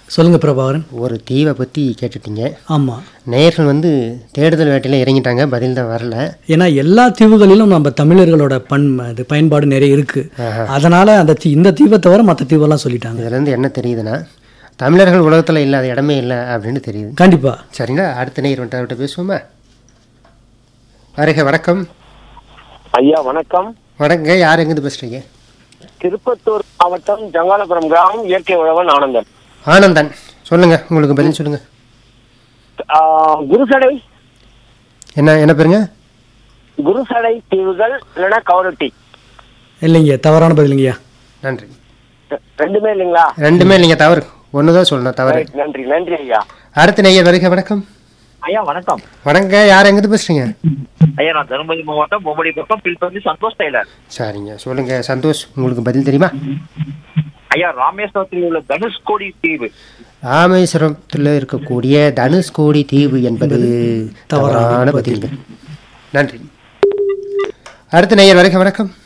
சொல்லுங்க பிரபாகரன் ஒரு தீவை பற்றி கேட்டுட்டீங்க ஆமாம் நேயர்கள் வந்து தேடுதல் வேட்டையில் இறங்கிட்டாங்க பதில் தான் வரல ஏன்னா எல்லா தீவுகளிலும் நம்ம தமிழர்களோட பண் இது பயன்பாடு நிறைய இருக்கு அதனால அந்த தீ இந்த தீவை தவிர மற்ற தீவெல்லாம் சொல்லிட்டாங்க இதுலேருந்து என்ன தெரியுதுன்னா தமிழர்கள் உலகத்தில் இல்லாத இடமே இல்லை அப்படின்னு தெரியுது கண்டிப்பா சரிங்களா அடுத்த நேயர் வந்துட்டு அவர்கிட்ட பேசுவோமா வருக வணக்கம் ஐயா வணக்கம் வணக்கங்க யார் எங்கேருந்து பேசுகிறீங்க திருப்பத்தூர் மாவட்டம் ஜங்காலபுரம் கிராமம் இயற்கை உழவன் ஆனந்தன் ஆனந்தன் சொல்லுங்க உங்களுக்கு பதில் சொல்லுங்க ஆஹ், குருசடை என்ன என்ன பேருங்க குருசடை தீவுகள் இல்லைன்னா கவரட்டி இல்லைங்க தவறான பதிலுங்கய்யா நன்றி ரெ- ரெண்டுமே இல்லைங்களா ரெண்டுமே இல்லைங்க தவறு ஒன்று தான் சொல்லணும் தவறு Right, நன்றி நன்றி ஐயா அடுத்த நேயர் வருக வணக்கம் ஐயா வணக்கம் வணக்கங்க யார் எங்கேருந்து பேசுகிறீங்க ஐயா நான் தருமபுரி மாவட்டம் பொம்படி பக்கம் பில்பந்தி சந்தோஷ் டெய்லர் சரிங்க சொல்லுங்க சந்தோஷ் உங்களுக்கு பதில் தெரியுமா ஐயா ராமேஸ்வரத்தில் உள்ள தனுஷ்கோடி தீவு ராமேஸ்வரத்தில் இருக்கக்கூடிய தனுஷ்கோடி தீவு என்பது தவறான பதில்கள் நன்றி அடுத்த நேயர் வரைக்கும் வணக்கம்